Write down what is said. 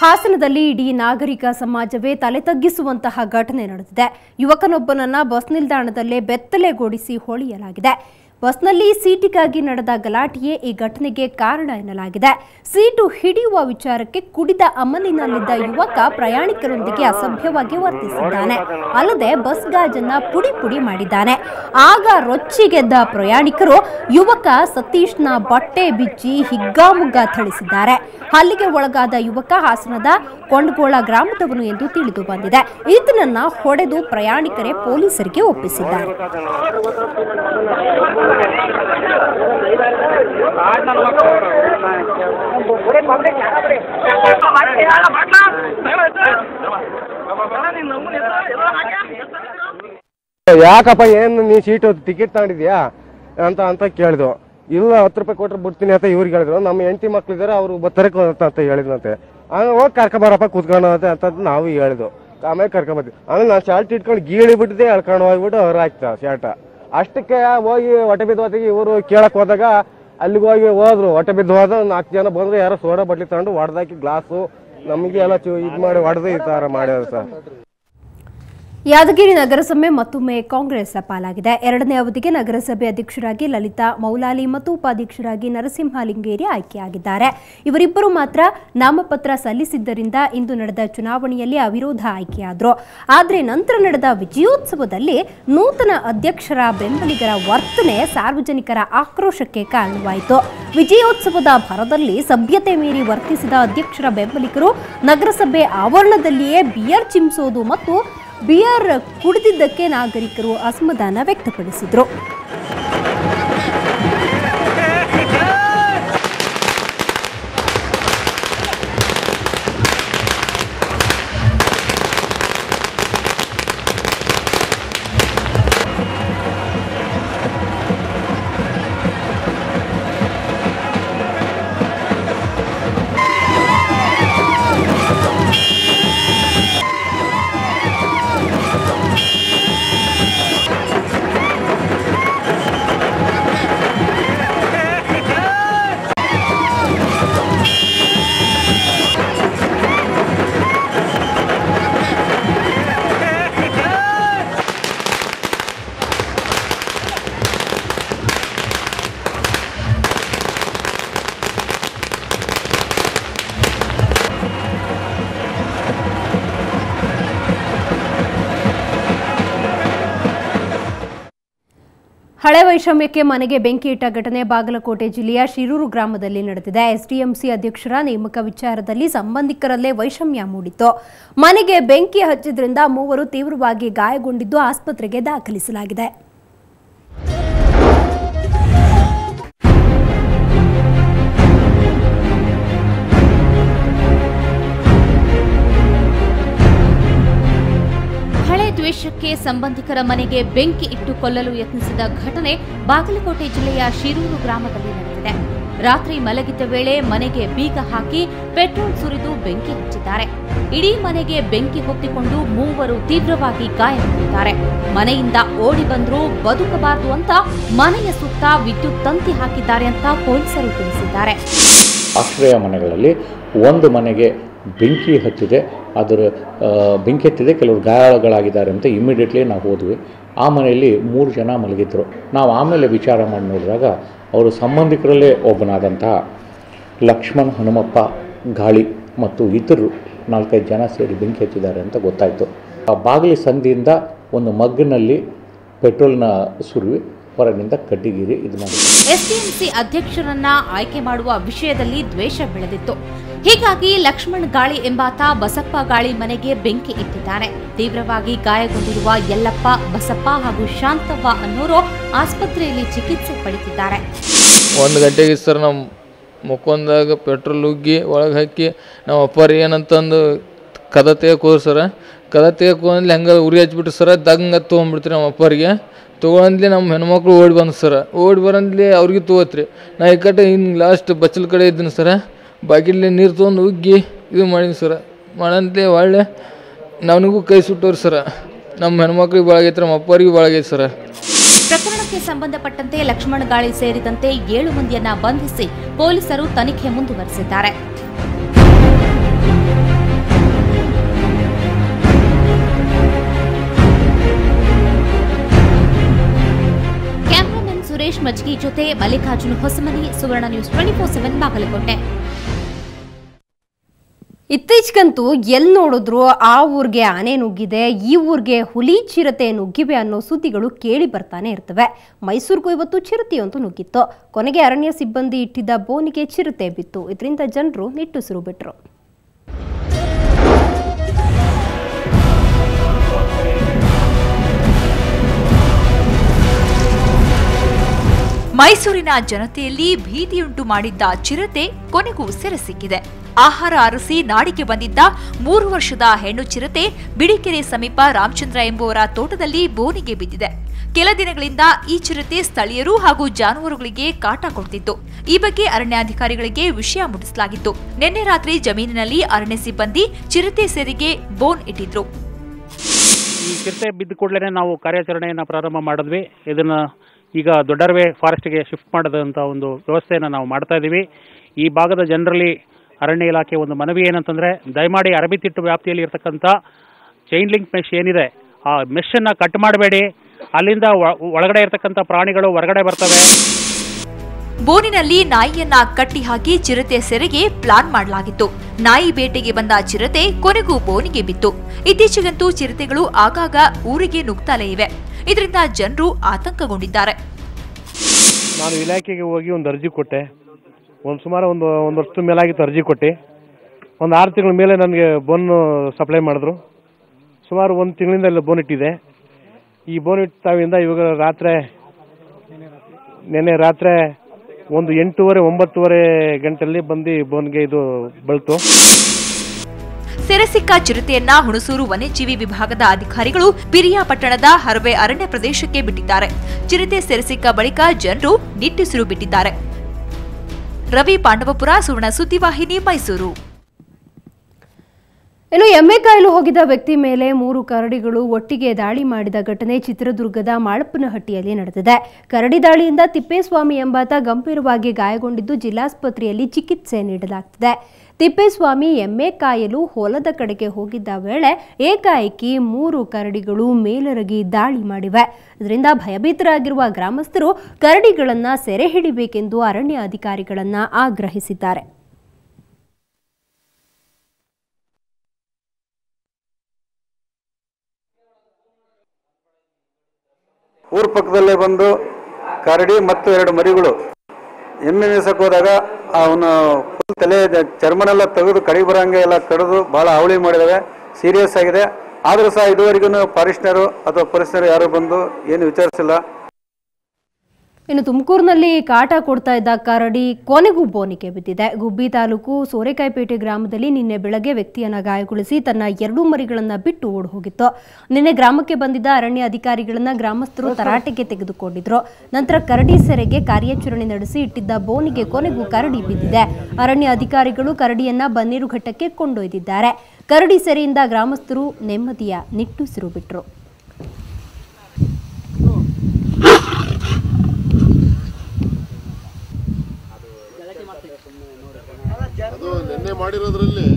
ಹಾಸನದಲ್ಲಿ ಇಡೀ ನಾಗರಿಕ ಸಮಾಜವೇ ತಲೆ ತಗ್ಗಿಸುವಂತಹ ಘಟನೆ ನಡೆದಿದೆ ಯುವಕನೊಬ್ಬನನ್ನ ಬಸ್ ನಿಲ್ದಾಣದಲ್ಲೇ ಬೆತ್ತಲೆಗೊಳಿಸಿ ಹೊಳೆಯಲಾಗಿದೆ ಬಸ್ನಲ್ಲಿ ಸೀಟಿಗಾಗಿ ನಡೆದ ಗಲಾಟೆಯೇ ಈ ಘಟನೆಗೆ ಕಾರಣ ಎನ್ನಲಾಗಿದೆ ಸೀಟು ಹಿಡಿಯುವ ವಿಚಾರಕ್ಕೆ ಕುಡಿದ ಅಮಲಿನಲ್ಲಿದ್ದ ಯುವಕ ಪ್ರಯಾಣಿಕರೊಂದಿಗೆ ಅಸಭ್ಯವಾಗಿ ವರ್ತಿಸಿದ್ದಾನೆ ಅಲ್ಲದೆ ಬಸ್ ಗಾಜನ್ನ ಪುಡಿ ಪುಡಿ ಮಾಡಿದ್ದಾನೆ ಆಗ ರೊಚ್ಚಿಗೆದ್ದ ಪ್ರಯಾಣಿಕರು ಯುವಕ ಸತೀಶ್ನ ಬಟ್ಟೆ ಬಿಚ್ಚಿ ಹಿಗ್ಗಾಮುಗ್ಗಾ ಥಳಿಸಿದ್ದಾರೆ ಹಲ್ಲಿಗೆ ಒಳಗಾದ ಯುವಕ ಹಾಸನದ ಕೊಂಡಗೋಳ ಗ್ರಾಮದವನು ಎಂದು ತಿಳಿದು ಬಂದಿದೆ ಈತನನ್ನ ಹೊಡೆದು ಪ್ರಯಾಣಿಕರೇ ಪೊಲೀಸರಿಗೆ ಒಪ್ಪಿಸಿದ್ದಾರೆ ಯಾಕಪ್ಪ ಏನು ನೀ ಸೀಟು ಟಿಕೆಟ್ ತಗೊಂಡಿದ್ಯಾ ಅಂತ ಅಂತ ಕೇಳಿದ್ವು ಇಲ್ಲ ಹತ್ತು ರೂಪಾಯಿ ಕೊಟ್ರೆ ಬಿಡ್ತೀನಿ ಅಂತ ಇವ್ರಿಗೆ ಹೇಳಿದ್ರು ನಮ್ಮ ಹೆಂಡತಿ ಮಕ್ಳಿದಾರೆ ಅವ್ರು ಬರ್ತಾರೆ ಅಂತ ಅಂತ ಹೇಳಿದ್ನಂತೆ ಆಮೇಲೆ ಹೋಗಿ ಕರ್ಕೊಂಬರಪ್ಪ ಕೂತ್ಕೊಂಡು ಅಂತ ಅಂತ ನಾವು ಹೇಳಿದ್ವು ಆಮೇಲೆ ಕರ್ಕೊಂಬರ್ತೀವಿ ಆಮೇಲೆ ನಾನು ಶಾರ್ಟ್ ಇಟ್ಕೊಂಡು ಗೀಳಿ ಬಿಟ್ಟಿದ್ದೆ ಎಳ್ಕೊಂಡು ಹೋಗ್ಬಿಟ್ಟು ಅವ್ರು ಹಾಕ್ತ ಶಾರ್ಟ ಅಷ್ಟಕ್ಕೆ ಹೋಗಿ ಹೊಟ್ಟೆ ಬಿದ್ದು ಹೋದಾಗ ಇವರು ಕೇಳಕ್ ಹೋದಾಗ ಅಲ್ಲಿಗೆ ಹೋಗಿ ಹೋದ್ರು ಹೊಟ್ಟೆ ಬಿದ್ದು ಹೋದ ನಾಲ್ಕು ಜನ ಬಂದ್ರು ಯಾರೋ ಸೋಡಾ ಬಟ್ಲಿ ತಗೊಂಡು ಹೊಡೆದಾಕಿ ಗ್ಲಾಸು ನಮಗೆ ಎಲ್ಲ ಚು ಇದು ಮಾಡಿ ಹೊಡೆದು ಈ ಥರ ಮಾಡ್ಯಾರ ಸರ್ ಯಾದಗಿರಿ ನಗರಸಭೆ ಮತ್ತೊಮ್ಮೆ ಕಾಂಗ್ರೆಸ್ ಪಾಲಾಗಿದೆ ಎರಡನೇ ಅವಧಿಗೆ ನಗರಸಭೆ ಅಧ್ಯಕ್ಷರಾಗಿ ಲಲಿತಾ ಮೌಲಾಲಿ ಮತ್ತು ಉಪಾಧ್ಯಕ್ಷರಾಗಿ ನರಸಿಂಹಲಿಂಗೇರಿ ಆಯ್ಕೆಯಾಗಿದ್ದಾರೆ ಇವರಿಬ್ಬರು ಮಾತ್ರ ನಾಮಪತ್ರ ಸಲ್ಲಿಸಿದ್ದರಿಂದ ಇಂದು ನಡೆದ ಚುನಾವಣೆಯಲ್ಲಿ ಅವಿರೋಧ ಆಯ್ಕೆಯಾದರು ಆದರೆ ನಂತರ ನಡೆದ ವಿಜಯೋತ್ಸವದಲ್ಲಿ ನೂತನ ಅಧ್ಯಕ್ಷರ ಬೆಂಬಲಿಗರ ವರ್ತನೆ ಸಾರ್ವಜನಿಕರ ಆಕ್ರೋಶಕ್ಕೆ ಕಾರಣವಾಯಿತು ವಿಜಯೋತ್ಸವದ ಭರದಲ್ಲಿ ಸಭ್ಯತೆ ಮೀರಿ ವರ್ತಿಸಿದ ಅಧ್ಯಕ್ಷರ ಬೆಂಬಲಿಗರು ನಗರಸಭೆ ಆವರಣದಲ್ಲಿಯೇ ಬಿಯರ್ ಚಿಮ್ಸೋದು ಮತ್ತು ಬಿಯರ್ ಕುಡಿದಿದ್ದಕ್ಕೆ ನಾಗರಿಕರು ಅಸಮಾಧಾನ ವ್ಯಕ್ತಪಡಿಸಿದರು ಹಳೆ ವೈಷಮ್ಯಕ್ಕೆ ಮನೆಗೆ ಬೆಂಕಿ ಇಟ್ಟ ಘಟನೆ ಬಾಗಲಕೋಟೆ ಜಿಲ್ಲೆಯ ಶಿರೂರು ಗ್ರಾಮದಲ್ಲಿ ನಡೆದಿದೆ ಎಸ್ಡಿಎಂಸಿ ಅಧ್ಯಕ್ಷರ ನೇಮಕ ವಿಚಾರದಲ್ಲಿ ಸಂಬಂಧಿಕರಲ್ಲೇ ವೈಷಮ್ಯ ಮೂಡಿತ್ತು ಮನೆಗೆ ಬೆಂಕಿ ಹಚ್ಚಿದ್ರಿಂದ ಮೂವರು ತೀವ್ರವಾಗಿ ಗಾಯಗೊಂಡಿದ್ದು ಆಸ್ಪತ್ರೆಗೆ ದಾಖಲಿಸಲಾಗಿದೆ ಹಳೆ ದ್ವೇಷಕ್ಕೆ ಸಂಬಂಧಿಕರ ಮನೆಗೆ ಬೆಂಕಿ ಇಟ್ಟು ಕೊಲ್ಲಲು ಯತ್ನಿಸಿದ ಘಟನೆ ಬಾಗಲಕೋಟೆ ಜಿಲ್ಲೆಯ ಶಿರೂರು ಗ್ರಾಮದಲ್ಲಿ ನಡೆದಿದೆ ರಾತ್ರಿ ಮಲಗಿದ್ದ ವೇಳೆ ಮನೆಗೆ ಬೀಗ ಹಾಕಿ ಪೆಟ್ರೋಲ್ ಸುರಿದು ಬೆಂಕಿ ಹಚ್ಚಿದ್ದಾರೆ ಇಡೀ ಮನೆಗೆ ಬೆಂಕಿ ಹೊತ್ತಿಕೊಂಡು ಮೂವರು ತೀವ್ರವಾಗಿ ಗಾಯಗೊಂಡಿದ್ದಾರೆ ಮನೆಯಿಂದ ಓಡಿ ಬಂದರೂ ಬದುಕಬಾರದು ಅಂತ ಮನೆಯ ಸುತ್ತ ವಿದ್ಯುತ್ ತಂತಿ ಹಾಕಿದ್ದಾರೆ ಅಂತ ಪೊಲೀಸರು ತಿಳಿಸಿದ್ದಾರೆ ಆಶ್ರಯ ಮನೆಗಳಲ್ಲಿ ಒಂದು ಮನೆಗೆ ಬೆಂಕಿ ಹತ್ತಿದೆ ಅದರ ಆ, ಬೆಂಕಿ ಹತ್ತಿದೆ ಕೆಲವರು ಗಾಯಗಳಾಗಿದ್ದಾರೆ ಅಂತ ಇಮಿಡಿಯೇಟ್ಲಿ ನಾವು ಹೋದ್ವಿ ಆ ಮನೆಯಲ್ಲಿ ಮೂರು ಜನ ಮಲಗಿದ್ರು ನಾವು ಆಮೇಲೆ ವಿಚಾರ ಮಾಡಿ ನೋಡಿದಾಗ ಅವರು ಸಂಬಂಧಿಕರಲ್ಲೇ ಒಬ್ಬನಾದಂತಹ ಲಕ್ಷ್ಮಣ್ ಹನುಮಪ್ಪ ಗಾಳಿ ಮತ್ತು ಇತರರು ನಾಲ್ಕೈದು ಜನ ಸೇರಿ ಬೆಂಕಿ ಹಚ್ಚಿದ್ದಾರೆ ಅಂತ ಗೊತ್ತಾಯಿತು ಆ ಬಾಗಿಲಿ ಸಂದಿಯಿಂದ ಒಂದು ಮಗ್ಗಿನಲ್ಲಿ ಪೆಟ್ರೋಲ್ನ ಸುರುವಿ ಹೊರಗಿನಿಂದ ಕಡ್ಡಿಗೀರಿ ಇದು ಮಾಡಿದ್ರು ಎಸ್ಡಿಎಂಸಿ ಅಧ್ಯಕ್ಷರನ್ನ ಆಯ್ಕೆ ಮಾಡುವ ವಿಷಯದಲ್ಲಿ ದ್ವೇಷ ಬೆಳೆದಿತ್ತು ಹೀಗಾಗಿ ಲಕ್ಷ್ಮಣ್ ಗಾಳಿ ಎಂಬಾತ ಬಸಪ್ಪ ಗಾಳಿ ಮನೆಗೆ ಬೆಂಕಿ ಇಟ್ಟಿದ್ದಾನೆ ತೀವ್ರವಾಗಿ ಗಾಯಗೊಂಡಿರುವ ಯಲ್ಲಪ್ಪ ಬಸಪ್ಪ ಹಾಗೂ ಶಾಂತವ್ವ ಅನ್ನೋರು ಆಸ್ಪತ್ರೆಯಲ್ಲಿ ಚಿಕಿತ್ಸೆ ಪಡೆದಿದ್ದಾರೆ ಒಂದು ಗಂಟೆಗೆ ಸರ್ ನಮ್ಮ ಮುಕ್ಕೊಂದಾಗ ಪೆಟ್ರೋಲ್ ಉಗ್ಗಿ ಒಳಗೆ ಹಾಕಿ ನಮ್ಮ ಅಪ್ಪಾರು ಏನಂತಂದು ಕದ ತೆಗಕ್ಕೆ ಹೋದ್ರು ಸರ ಕದ ತೆಗಕ್ಕೆ ಹೋದ್ಲಿ ಹಂಗೆ ಉರಿ ಹಚ್ಬಿಟ್ರು ಸರ ದಂಗ ತೊಗೊಂಡ್ಬಿಡ್ತೀರಿ ನಮ್ಮ ಅಪ್ಪಾರಿಗೆ ತೊಗೊಂಡ್ಲಿ ನಮ್ಮ ಹೆಣ್ಮಕ್ಳು ಓಡಿ ಬಂದು ಸರ ಓಡಿ ಬರಂದ್ಲಿ ಅವ್ರಿಗೆ ತೊಗೋತ್ರಿ ನಾ ಈ ಕಡೆ ಹಿಂಗೆ ಲಾಸ್ಟ್ ಬಚ್ಚಲ ಕಡೆ ಇದ್ದೀನಿ ಸರ ಬಾಗಿಲಲ್ಲಿ ನೀರು ತೊಗೊಂಡು ಉಗ್ಗಿ ಇದು ಮಾಡೀನಿ ಸರ ಮಾಡಂತಲೇ ಒಳ್ಳೆ ನನಗೂ ಕೈ ಸುಟ್ಟವ್ರು ಸರ ನಮ್ಮ ಹೆಣ್ಮಕ್ಳಿಗೆ ಭಾಳಾಗೈತೆ ನಮ್ಮ ಅಪ್ಪರಿಗೆ ಭಾಳಾಗೈತೆ ಸರ ಪ್ರಕರಣಕ್ಕೆ ಸಂಬಂಧಪಟ್ಟಂತೆ ಲಕ್ಷ್ಮಣ್ ಗಾಳಿ ಸೇರಿದಂತೆ ಏಳು ಮಂದಿಯನ್ನ ಬಂಧಿಸಿ ಪೊಲೀಸರು ತನಿಖೆ ಮುಂದುವರೆಸಿದ್ದಾರೆ ಮಜ್ಗಿ ಜೊತೆ Mallikarjuna Hosamani Suvarna news twenty four seven Bagalkote ಇತ್ತೀಚೆಗಂತೂ ಎಲ್ಲಿ ನೋಡಿದ್ರು ಆ ಊರಿಗೆ ಆನೆ ನುಗ್ಗಿದೆ ಈ ಊರಿಗೆ ಹುಲಿ ಚಿರತೆ ನುಗ್ಗಿವೆ ಅನ್ನೋ ಸುದ್ದಿಗಳು ಕೇಳಿ ಬರ್ತಾನೆ ಇರ್ತವೆ ಮೈಸೂರಿಗೂ ಇವತ್ತು ಚಿರತೆಯೊಂದು ನುಗ್ಗಿತ್ತು ಕೊನೆಗೆ ಅರಣ್ಯ ಸಿಬ್ಬಂದಿ ಇಟ್ಟಿದ್ದ ಬೋನಿಗೆ ಚಿರತೆ ಬಿತ್ತು ಇದರಿಂದ ಜನರು ನಿಟ್ಟುಸಿರು ಬಿಟ್ರು ಮೈಸೂರಿನ ಜನತೆಯಲ್ಲಿ ಭೀತಿಯುಂಟು ಮಾಡಿದ್ದ ಚಿರತೆ ಕೊನೆಗೂ ಸೆರೆ ಸಿಕ್ಕಿದೆ ಆಹಾರ ಅರಸಿ ನಾಡಿಗೆ ಬಂದಿದ್ದ ಮೂರು ವರ್ಷದ ಹೆಣ್ಣು ಚಿರತೆ ಬಿಳಿಕೆರೆ ಸಮೀಪ ರಾಮಚಂದ್ರ ಎಂಬುವರ ತೋಟದಲ್ಲಿ ಬೋನಿಗೆ ಬಿದ್ದಿದೆ ಕೆಲ ದಿನಗಳಿಂದ ಈ ಚಿರತೆ ಸ್ಥಳೀಯರು ಹಾಗೂ ಜಾನುವಾರುಗಳಿಗೆ ಕಾಟ ಕೊಡ್ತಿತ್ತು ಈ ಬಗ್ಗೆ ಅರಣ್ಯಾಧಿಕಾರಿಗಳಿಗೆ ವಿಷಯ ಮುಟ್ಟಿಸಲಾಗಿತ್ತು ನಿನ್ನೆ ರಾತ್ರಿ ಜಮೀನಿನಲ್ಲಿ ಅರಣ್ಯ ಸಿಬ್ಬಂದಿ ಚಿರತೆ ಸೆರೆಗೆ ಬೋನ್ ಇಟ್ಟಿದ್ರು ಈ ಚಿರತೆ ಬಿದ್ದ ಕೂಡಲೇ ನಾವು ಕಾರ್ಯಾಚರಣೆಯನ್ನು ಪ್ರಾರಂಭ ಮಾಡಿದ್ವಿ ಇದನ್ನು ಈಗ ದೊಡ್ಡರವೆ ಫಾರೆಸ್ಟ್ಗೆ ಶಿಫ್ಟ್ ಮಾಡೋದಂಥ ಒಂದು ವ್ಯವಸ್ಥೆಯನ್ನು ನಾವು ಮಾಡ್ತಾ ಇದ್ದೀವಿ ಈ ಭಾಗದ ಜನರಲ್ಲಿ ಅರಣ್ಯ ಇಲಾಖೆ ಒಂದು ಮನವಿ ಏನಂತಂದರೆ ದಯಮಾಡಿ ಅರಬಿತಿಟ್ಟು ವ್ಯಾಪ್ತಿಯಲ್ಲಿ ಇರ್ತಕ್ಕಂಥ ಚೈನ್ ಲಿಂಕ್ ಮೆಶ್ ಏನಿದೆ ಆ ಮೆಷನ್ನು ಕಟ್ ಮಾಡಬೇಡಿ ಅಲ್ಲಿಂದ ಒ- ಒಳಗಡೆ ಇರ್ತಕ್ಕಂಥ ಪ್ರಾಣಿಗಳು ಹೊರಗಡೆ ಬರ್ತವೆ ಬೋನಿನಲ್ಲಿ ನಾಯಿಯನ್ನ ಕಟ್ಟಿ ಹಾಕಿ ಚಿರತೆ ಸೆರೆಗೆ ಪ್ಲಾನ್ ಮಾಡಲಾಗಿತ್ತು ನಾಯಿ ಬೇಟೆಗೆ ಬಂದ ಚಿರತೆ ಕೊನೆಗೂ ಬೋನಿಗೆ ಬಿತ್ತು ಇತ್ತೀಚೆಗಂತೂ ಚಿರತೆಗಳು ಆಗಾಗ ಊರಿಗೆ ನುಗ್ತಲೇ ಇವೆ ಇದರಿಂದ ಜನರು ಆತಂಕಗೊಂಡಿದ್ದಾರೆ ನಾನು ಇಲಾಖೆಗೆ ಹೋಗಿ ಒಂದು ಅರ್ಜಿ ಕೊಟ್ಟೆ ಒಂದು ಸುಮಾರು ಒಂದು ಒಂದು ವರ್ಷದ ಮೇಲಾಗಿತ್ತು ಅರ್ಜಿ ಕೊಟ್ಟು ಒಂದು ಆರು ತಿಂಗಳ ಮೇಲೆ ನನಗೆ ಬೋನು ಸಪ್ಲೈ ಮಾಡಿದ್ರು ಸುಮಾರು ಒಂದು ತಿಂಗಳಿಂದ ಇಲ್ಲಿ ಬೋನ್ ಇಟ್ಟಿದೆ ಈ ಬೋನ್ ಇಟ್ಟಾವಿಂದ ಇವಾಗ ರಾತ್ರಿ ನೆನ್ನೆ ರಾತ್ರಿ ಒಂದು ಎಂಟೂವರೆ ಒಂಬತ್ತುವರೆ ಗಂಟೆಯಲ್ಲಿ ಬಂದು ಬೋನ್ಗೆ ಇದು ಬಳ್ತು ಸೆರೆ ಸಿಕ್ಕ ಚಿರತೆಯನ್ನ ಹುಣಸೂರು ವನ್ಯಜೀವಿ ವಿಭಾಗದ ಅಧಿಕಾರಿಗಳು ಪಿರಿಯಾಪಟ್ಟಣದ ಹರವೆ ಅರಣ್ಯ ಪ್ರದೇಶಕ್ಕೆ ಬಿಟ್ಟಿದ್ದಾರೆ ಚಿರತೆ ಸೆರೆ ಸಿಕ್ಕ ಬಳಿಕ ಜನರು ನಿಟ್ಟುಸಿರು ಬಿಟ್ಟಿದ್ದಾರೆ ರವಿ ಪಾಂಡವಪುರ ಸುವರ್ಣ ಸುದ್ದಿವಾಹಿನಿ ಮೈಸೂರು ಇನ್ನು ಎಮ್ಮೆ ಕಾಯಲು ಹೋಗಿದ್ದ ವ್ಯಕ್ತಿ ಮೇಲೆ ಮೂರು ಕರಡಿಗಳು ಒಟ್ಟಿಗೆ ದಾಳಿ ಮಾಡಿದ ಘಟನೆ ಚಿತ್ರದುರ್ಗದ ಮಾಳಪ್ಪನಹಟ್ಟಿಯಲ್ಲಿ ನಡೆದಿದೆ ಕರಡಿ ದಾಳಿಯಿಂದ ತಿಪ್ಪೇಸ್ವಾಮಿ ಎಂಬಾತ ಗಂಭೀರವಾಗಿ ಗಾಯಗೊಂಡಿದ್ದು ಜಿಲ್ಲಾಸ್ಪತ್ರೆಯಲ್ಲಿ ಚಿಕಿತ್ಸೆ ನೀಡಲಾಗ್ತಿದೆ ತಿಪ್ಪೇಸ್ವಾಮಿ ಎಮ್ಮೆ ಕಾಯಲು ಹೊಲದ ಕಡೆಗೆ ಹೋಗಿದ್ದ ವೇಳೆ ಏಕಾಏಕಿ ಮೂರು ಕರಡಿಗಳು ಮೇಲರಗಿ ದಾಳಿ ಮಾಡಿವೆ ಇದರಿಂದ ಭಯಭೀತರಾಗಿರುವ ಗ್ರಾಮಸ್ಥರು ಕರಡಿಗಳನ್ನ ಸೆರೆ ಹಿಡಿಬೇಕೆಂದು ಅರಣ್ಯ ಅಧಿಕಾರಿಗಳನ್ನ ಆಗ್ರಹಿಸಿದ್ದಾರೆ ಊರ ಪಕ್ಕದಲ್ಲೇ ಬಂದು ಕರಡಿ ಮತ್ತು ಎರಡು ಮರಿಗಳು ಎಮ್ಮೆ ಮೇಯ್ಸಕ್ಕೆ ಹೋದಾಗ ಅವನು ಫುಲ್ ತಲೆ ಚರ್ಮನೆಲ್ಲ ತೆಗೆದು ಕಡಿ ಬರಂಗೆ ಎಲ್ಲ ಕಡಿದು ಭಾಳ ಅವಳಿ ಮಾಡಿದಾವೆ ಸೀರಿಯಸ್ ಆಗಿದೆ ಆದರೂ ಸಹ ಇದುವರೆಗೂ ಫಾರೆಸ್ಟ್ನರು ಅಥವಾ ಪೊಲೀಸ್ನರು ಯಾರು ಬಂದು ಏನು ವಿಚಾರಿಸಿಲ್ಲ ಇನ್ನು ತುಮಕೂರಿನಲ್ಲಿ ಕಾಟ ಕೊಡ್ತಾ ಇದ್ದ ಕರಡಿ ಕೊನೆಗೂ ಬೋನಿಗೆ ಬಿದ್ದಿದೆ ಗುಬ್ಬಿ ತಾಲೂಕು ಸೋರೆಕಾಯಿಪೇಟೆ ಗ್ರಾಮದಲ್ಲಿ ನಿನ್ನೆ ಬೆಳಗ್ಗೆ ವ್ಯಕ್ತಿಯನ್ನ ಗಾಯಗೊಳಿಸಿ ತನ್ನ ಎರಡೂ ಮರಿಗಳನ್ನ ಬಿಟ್ಟು ಓಡಿ ಹೋಗಿತ್ತು ನಿನ್ನೆ ಗ್ರಾಮಕ್ಕೆ ಬಂದಿದ್ದ ಅರಣ್ಯ ಅಧಿಕಾರಿಗಳನ್ನ ಗ್ರಾಮಸ್ಥರು ತರಾಟೆಗೆ ತೆಗೆದುಕೊಂಡಿದ್ರು ನಂತರ ಕರಡಿ ಸೆರೆಗೆ ಕಾರ್ಯಾಚರಣೆ ನಡೆಸಿ ಇಟ್ಟಿದ್ದ ಬೋನಿಗೆ ಕೊನೆಗೂ ಕರಡಿ ಬಿದ್ದಿದೆ ಅರಣ್ಯ ಅಧಿಕಾರಿಗಳು ಕರಡಿಯನ್ನ ಬನ್ನೇರುಘಟ್ಟಕ್ಕೆ ಕೊಂಡೊಯ್ದಿದ್ದಾರೆ ಕರಡಿ ಸೆರೆಯಿಂದ ಗ್ರಾಮಸ್ಥರು ನೆಮ್ಮದಿಯ ನಿಟ್ಟುಸಿರು ಬಿಟ್ರು ಅದು ನಿನ್ನೆ ಮಾಡಿರೋದ್ರಲ್ಲಿ